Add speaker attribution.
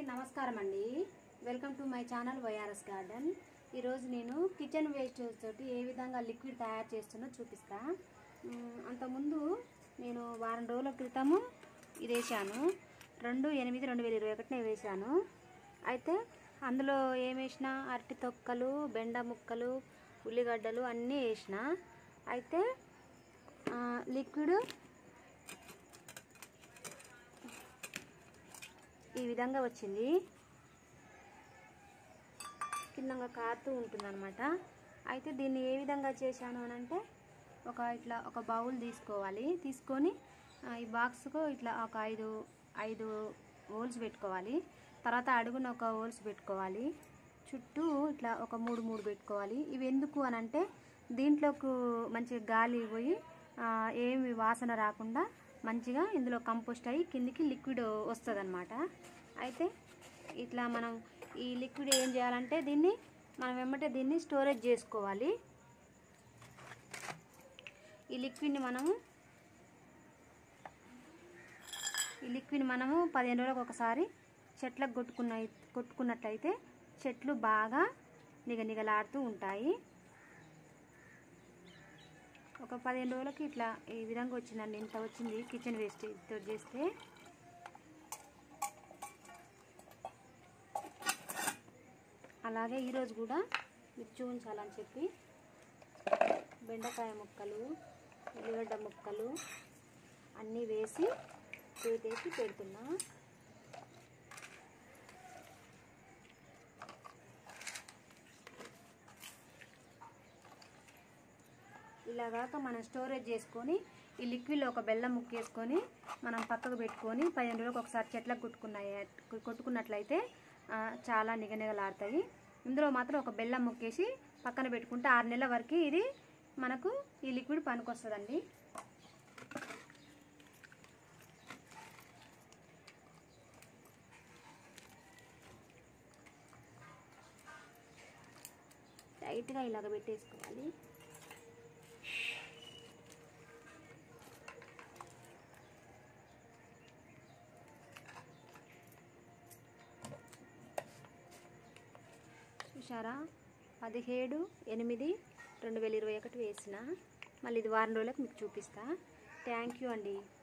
Speaker 1: నమస్కారం అండి welcome to my channel YRS garden ఈరోజు నేను కిచెన్ వేస్ట్ తోటి ఏ విధంగా లిక్విడ్ తయారు చేస్తున్నో చూపిస్తా మ్, అంతకుముందు నేను వారం రోజుల క్రితము ఇది వేసాను రెండు ఎనిమిది రెండు వేల ఇరవై ఒకటినే వేసాను అయితే అందులో ఏం వేసిన అరటి తొక్కలు బెండ ముక్కలు ఉల్లిగడ్డలు అన్నీ వేసిన అయితే ఆ, లిక్విడ్ ఈ విధంగా వచ్చింది కిందంగా కారుతూ ఉంటుంది అనమాట అయితే దీన్ని ఏ విధంగా చేశాను అని అంటే ఒక ఇట్లా ఒక బౌల్ తీసుకోవాలి తీసుకొని ఆ, ఈ బాక్స్కు ఇట్లా ఒక ఐదు ఐదు హోల్స్ పెట్టుకోవాలి తర్వాత అడుగున ఒక హోల్స్ పెట్టుకోవాలి చుట్టూ ఇట్లా ఒక మూడు మూడు పెట్టుకోవాలి ఇవి ఎందుకు అని అంటే దీంట్లోకి మంచిగా గాలి పోయి ఆ, ఏమి వాసన రాకుండా మంచిగా ఇందులో కంపోస్ట్ అయ్యి కిందికి లిక్విడ్ వస్తుంది అయితే ఇట్లా మనం ఈ లిక్విడ్ ఏం చేయాలంటే దీన్ని మనం వెంబటే దీన్ని స్టోరేజ్ చేసుకోవాలి ఈ లిక్విడ్ని మనము ఈ లిక్విడ్ మనము పదిహేను రోజులకు ఒకసారి చెట్లకు కొట్టుకున్న కొట్టుకున్నట్లయితే చెట్లు బాగా నిగనిగలాడుతూ ఉంటాయి ఒక పదిహేను రోజులకి ఇట్లా ఈ విధంగా వచ్చిందండి ఇంత వచ్చింది కిచెన్ వేస్ట్ తో చేస్తే అలాగే ఈరోజు కూడా మీకు చూపించాలని చెప్పి బెండకాయ ముక్కలు ఉల్లిగడ్డ ముక్కలు అన్నీ వేసి చేతేసి పెడుతున్నా ఇలాగాక మనం స్టోరేజ్ చేసుకొని ఈ లిక్విడ్లో ఒక బెల్లం ముక్కేసుకొని మనం పక్కకు పెట్టుకొని పదిహేను రోజులకు ఒకసారి చెట్లకు కొట్టుకున్నాయి కొట్టుకున్నట్లయితే ఆ, చాలా నిగనిగలాడతాయి ఇందులో మాత్రం ఒక బెల్లం ముక్కేసి పక్కన పెట్టుకుంటే ఆరు నెలల వరకు ఇది మనకు ఈ లిక్విడ్ పనికొస్తుందండి టైట్గా ఇలాగ పెట్టేసుకోవాలి చూసారా పదిహేడు ఎనిమిది రెండు వేల ఇరవై ఒకటి వేసిన మళ్ళీ ఇది వారం రోజులకు మీకు చూపిస్తా థ్యాంక్ యూ అండి